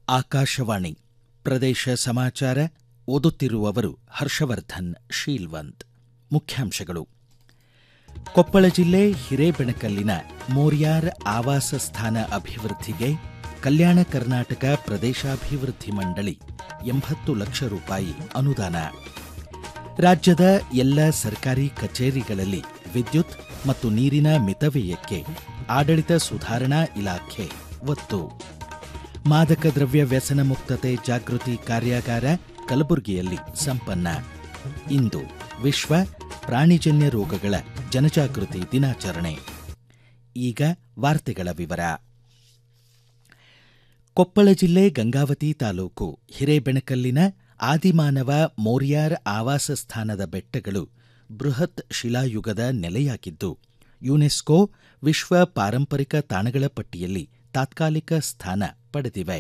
ಆಕಾಶವಾಣಿ ಪ್ರದೇಶ ಸಮಾಚಾರ ಓದುತ್ತಿರುವವರು ಹರ್ಷವರ್ಧನ್ ಶೀಲ್ವಂತ್ ಮುಖ್ಯಾಂಶಗಳು ಕೊಪ್ಪಳ ಜಿಲ್ಲೆ ಹಿರೇಬೆಣಕಲ್ಲಿನ ಮೋರ್ಯಾರ್ ಆವಾಸ ಸ್ಥಾನ ಅಭಿವೃದ್ಧಿಗೆ ಕಲ್ಯಾಣ ಕರ್ನಾಟಕ ಪ್ರದೇಶಾಭಿವೃದ್ಧಿ ಮಂಡಳಿ ಎಂಬತ್ತು ಲಕ್ಷ ರೂಪಾಯಿ ಅನುದಾನ ರಾಜ್ಯದ ಎಲ್ಲ ಸರ್ಕಾರಿ ಕಚೇರಿಗಳಲ್ಲಿ ವಿದ್ಯುತ್ ಮತ್ತು ನೀರಿನ ಮಿತವ್ಯಯಕ್ಕೆ ಆಡಳಿತ ಸುಧಾರಣಾ ಇಲಾಖೆ ಒತ್ತು ಮಾದಕ ದ್ರವ್ಯ ವ್ಯಸನ ಮುಕ್ತತೆ ಜಾಗೃತಿ ಕಾರ್ಯಾಗಾರ ಕಲಬುರಗಿಯಲ್ಲಿ ಸಂಪನ್ನ ಇಂದು ವಿಶ್ವ ಪ್ರಾಣಿಜನ್ಯ ರೋಗಗಳ ಜನಜಾಗೃತಿ ದಿನಾಚರಣೆ ಈಗ ವಾರ್ತೆಗಳ ವಿವರ ಕೊಪ್ಪಳ ಜಿಲ್ಲೆ ಗಂಗಾವತಿ ತಾಲೂಕು ಹಿರೇಬೆಣಕಲ್ಲಿನ ಆದಿಮಾನವ ಮೋರ್ಯಾರ್ ಆವಾಸ ಸ್ಥಾನದ ಬೆಟ್ಟಗಳು ಬೃಹತ್ ಶಿಲಾಯುಗದ ನೆಲೆಯಾಗಿದ್ದು ಯುನೆಸ್ಕೋ ವಿಶ್ವ ಪಾರಂಪರಿಕ ತಾಣಗಳ ಪಟ್ಟಿಯಲ್ಲಿ ತಾತ್ಕಾಲಿಕ ಸ್ಥಾನ ಪಡೆದಿವೆ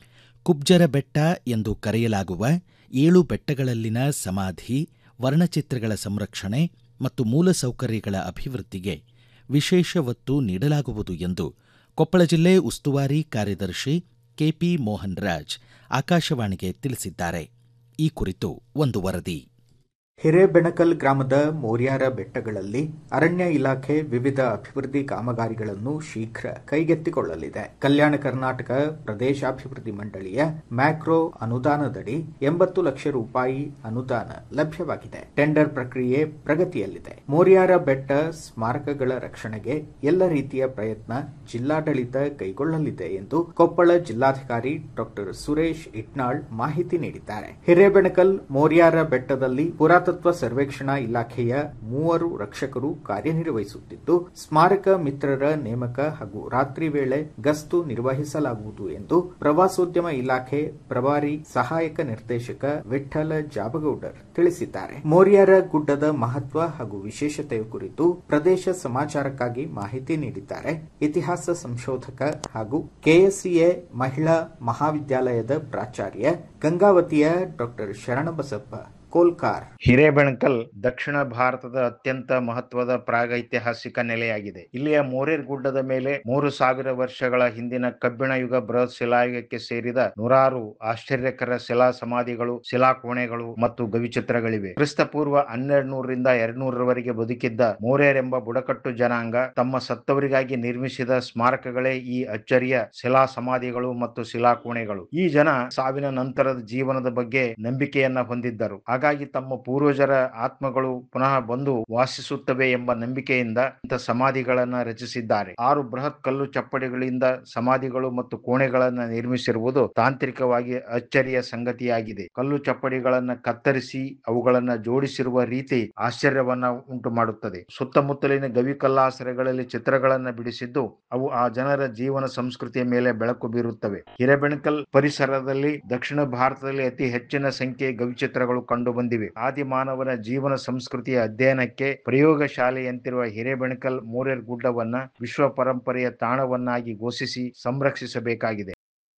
ಕುಬ್ಜರ ಬೆಟ್ಟ ಎಂದು ಕರೆಯಲಾಗುವ ಏಳು ಬೆಟ್ಟಗಳಲ್ಲಿನ ಸಮಾಧಿ ವರ್ಣಚಿತ್ರಗಳ ಸಂರಕ್ಷಣೆ ಮತ್ತು ಮೂಲಸೌಕರ್ಯಗಳ ಅಭಿವೃದ್ಧಿಗೆ ವಿಶೇಷ ಒತ್ತು ನೀಡಲಾಗುವುದು ಎಂದು ಕೊಪ್ಪಳ ಜಿಲ್ಲೆ ಉಸ್ತುವಾರಿ ಕಾರ್ಯದರ್ಶಿ ಕೆಪಿ ಮೋಹನ್ ರಾಜ್ ಆಕಾಶವಾಣಿಗೆ ತಿಳಿಸಿದ್ದಾರೆ ಈ ಕುರಿತು ಒಂದು ವರದಿ ಹಿರೇಬೆಣಕಲ್ ಗ್ರಾಮದ ಮೋರ್ಯಾರ ಬೆಟ್ಟಗಳಲ್ಲಿ ಅರಣ್ಯ ಇಲಾಖೆ ವಿವಿಧ ಅಭಿವೃದ್ಧಿ ಕಾಮಗಾರಿಗಳನ್ನು ಶೀಘ್ರ ಕೈಗೆತ್ತಿಕೊಳ್ಳಲಿದೆ ಕಲ್ಯಾಣ ಕರ್ನಾಟಕ ಪ್ರದೇಶಾಭಿವೃದ್ಧಿ ಮಂಡಳಿಯ ಮ್ಯಾಕ್ರೋ ಅನುದಾನದಡಿ ಎಂಬತ್ತು ಲಕ್ಷ ರೂಪಾಯಿ ಅನುದಾನ ಲಭ್ಯವಾಗಿದೆ ಟೆಂಡರ್ ಪ್ರಕ್ರಿಯೆ ಪ್ರಗತಿಯಲ್ಲಿದೆ ಮೋರ್ಯಾರ ಬೆಟ್ಟ ಸ್ಮಾರಕಗಳ ರಕ್ಷಣೆಗೆ ಎಲ್ಲ ರೀತಿಯ ಪ್ರಯತ್ನ ಜಿಲ್ಲಾಡಳಿತ ಕೈಗೊಳ್ಳಲಿದೆ ಎಂದು ಕೊಪ್ಪಳ ಜಿಲ್ಲಾಧಿಕಾರಿ ಡಾಕ್ಟರ್ ಸುರೇಶ್ ಇಟ್ನಾಳ್ ಮಾಹಿತಿ ನೀಡಿದ್ದಾರೆ ಹಿರೇಬೆಣಕಲ್ ಮೋರ್ಯಾರ ಬೆಟ್ಟದಲ್ಲಿ ಪುರಾತತ್ವ ಸರ್ವೇಕ್ಷಣಾ ಇಲಾಖೆಯ ಮೂವರು ರಕ್ಷಕರು ಕಾರ್ಯನಿರ್ವಹಿಸುತ್ತಿದ್ದು ಸ್ಮಾರಕ ಮಿತ್ರರ ನೇಮಕ ಹಾಗೂ ರಾತ್ರಿ ವೇಳೆ ಗಸ್ತು ನಿರ್ವಹಿಸಲಾಗುವುದು ಎಂದು ಪ್ರವಾಸೋದ್ಯಮ ಇಲಾಖೆ ಪ್ರಭಾರಿ ಸಹಾಯಕ ನಿರ್ದೇಶಕ ವಿಠ್ಠಲ ಜಾಬಗೌಡರ್ ತಿಳಿಸಿದ್ದಾರೆ ಮೋರ್ಯಾರ ಗುಡ್ಡದ ಮಹತ್ವ ಹಾಗೂ ವಿಶೇಷತೆಯ ಕುರಿತು ಪ್ರದೇಶ ಸಮಾಚಾರಕ್ಕಾಗಿ ಮಾಹಿತಿ ನೀಡಿದ್ದಾರೆ ಇತಿಹಾಸ ಸಂಶೋಧಕ ಹಾಗೂ ಕೆಎಸ್ಸಿಎ ಮಹಿಳಾ ಮಹಾವಿದ್ಯಾಲಯದ ಪ್ರಾಚಾರ್ಯ ಗಂಗಾವತಿಯ ಡಾಕ್ಟರ್ ಶರಣಬಸಪ್ಪ ಕೋಲ್ಕಾರ್ ಹಿರೇಬೆಣಕಲ್ ದಕ್ಷಿಣ ಭಾರತದ ಅತ್ಯಂತ ಮಹತ್ವದ ಪ್ರಾಗೈತಿಹಾಸಿಕ ನೆಲೆಯಾಗಿದೆ ಇಲ್ಲಿಯ ಮೋರೇರ್ ಗುಡ್ಡದ ಮೇಲೆ ಮೂರು ಸಾವಿರ ವರ್ಷಗಳ ಹಿಂದಿನ ಕಬ್ಬಿಣ ಯುಗ ಬೃಹತ್ ಶಿಲಾಯುಗಕ್ಕೆ ಸೇರಿದ ನೂರಾರು ಆಶ್ಚರ್ಯಕರ ಶಿಲಾ ಸಮಾಧಿಗಳು ಶಿಲಾಕೋಣೆಗಳು ಮತ್ತು ಗವಿಚಿತ್ರಗಳಿವೆ ಕ್ರಿಸ್ತ ಪೂರ್ವ ಹನ್ನೆರಡು ನೂರರಿಂದ ಎರಡ್ ನೂರರವರೆಗೆ ಬದುಕಿದ್ದ ಮೋರೇರ್ ಎಂಬ ಬುಡಕಟ್ಟು ಜನಾಂಗ ತಮ್ಮ ಸತ್ತವರಿಗಾಗಿ ನಿರ್ಮಿಸಿದ ಸ್ಮಾರಕಗಳೇ ಈ ಅಚ್ಚರಿಯ ಶಿಲಾ ಸಮಾಧಿಗಳು ಮತ್ತು ಶಿಲಾಕೋಣೆಗಳು ಈ ಜನ ಸಾವಿನ ನಂತರದ ಜೀವನದ ಬಗ್ಗೆ ನಂಬಿಕೆಯನ್ನ ಹೊಂದಿದ್ದರು ಹಾಗಾಗಿ ತಮ್ಮ ಪೂರ್ವಜರ ಆತ್ಮಗಳು ಪುನಃ ಬಂದು ವಾಸಿಸುತ್ತವೆ ಎಂಬ ನಂಬಿಕೆಯಿಂದ ಇಂಥ ಸಮಾಧಿಗಳನ್ನ ರಚಿಸಿದ್ದಾರೆ ಆರು ಬೃಹತ್ ಕಲ್ಲು ಚಪ್ಪಡಿಗಳಿಂದ ಸಮಾಧಿಗಳು ಮತ್ತು ಕೋಣೆಗಳನ್ನ ನಿರ್ಮಿಸಿರುವುದು ತಾಂತ್ರಿಕವಾಗಿ ಅಚ್ಚರಿಯ ಸಂಗತಿಯಾಗಿದೆ ಕಲ್ಲು ಚಪ್ಪಡಿಗಳನ್ನ ಕತ್ತರಿಸಿ ಅವುಗಳನ್ನ ಜೋಡಿಸಿರುವ ರೀತಿ ಆಶ್ಚರ್ಯವನ್ನ ಉಂಟು ಮಾಡುತ್ತದೆ ಸುತ್ತಮುತ್ತಲಿನ ಗವಿ ಕಲ್ಲಾಸರೆಗಳಲ್ಲಿ ಚಿತ್ರಗಳನ್ನ ಬಿಡಿಸಿದ್ದು ಅವು ಆ ಜನರ ಜೀವನ ಸಂಸ್ಕೃತಿಯ ಮೇಲೆ ಬೆಳಕು ಬೀರುತ್ತವೆ ಹಿರೇಬೆಣಕಲ್ ಪರಿಸರದಲ್ಲಿ ದಕ್ಷಿಣ ಭಾರತದಲ್ಲಿ ಅತಿ ಹೆಚ್ಚಿನ ಸಂಖ್ಯೆ ಗವಿಚಿತ್ರಗಳು ಕಂಡು ಬಂದಿವೆ ಆದಿ ಮಾನವನ ಜೀವನ ಸಂಸ್ಕೃತಿಯ ಅಧ್ಯಯನಕ್ಕೆ ಪ್ರಯೋಗ ಶಾಲೆಯಂತಿರುವ ಹಿರೇಬೆಣಕಲ್ ಮೋರೇರ್ ಗುಡ್ಡವನ್ನ ವಿಶ್ವ ಪರಂಪರೆಯ ತಾಣವನ್ನಾಗಿ ಘೋಷಿಸಿ ಸಂರಕ್ಷಿಸಬೇಕಾಗಿದೆ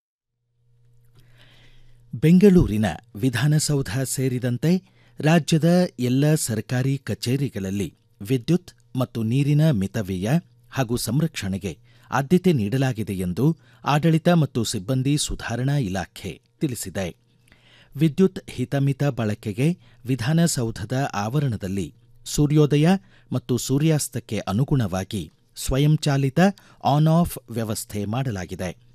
ಬೆಂಗಳೂರಿನ ವಿಧಾನಸೌಧ ಸೇರಿದಂತೆ ರಾಜ್ಯದ ಎಲ್ಲ ಸರ್ಕಾರಿ ಕಚೇರಿಗಳಲ್ಲಿ ವಿದ್ಯುತ್ ಮತ್ತು ನೀರಿನ ಮಿತವ್ಯಯ ಹಾಗೂ ಸಂರಕ್ಷಣೆಗೆ ಆದ್ಯತೆ ನೀಡಲಾಗಿದೆ ಎಂದು ಆಡಳಿತ ಮತ್ತು ಸಿಬ್ಬಂದಿ ಸುಧಾರಣಾ ಇಲಾಖೆ ತಿಳಿಸಿದೆ ವಿದ್ಯುತ್ ಹಿತಮಿತ ಬಳಕೆಗೆ ವಿಧಾನಸೌಧದ ಆವರಣದಲ್ಲಿ ಸೂರ್ಯೋದಯ ಮತ್ತು ಸೂರ್ಯಾಸ್ತಕ್ಕೆ ಅನುಗುಣವಾಗಿ ಸ್ವಯಂಚಾಲಿತ ಆನ್ ಆಫ್ ವ್ಯವಸ್ಥೆ ಮಾಡಲಾಗಿದೆ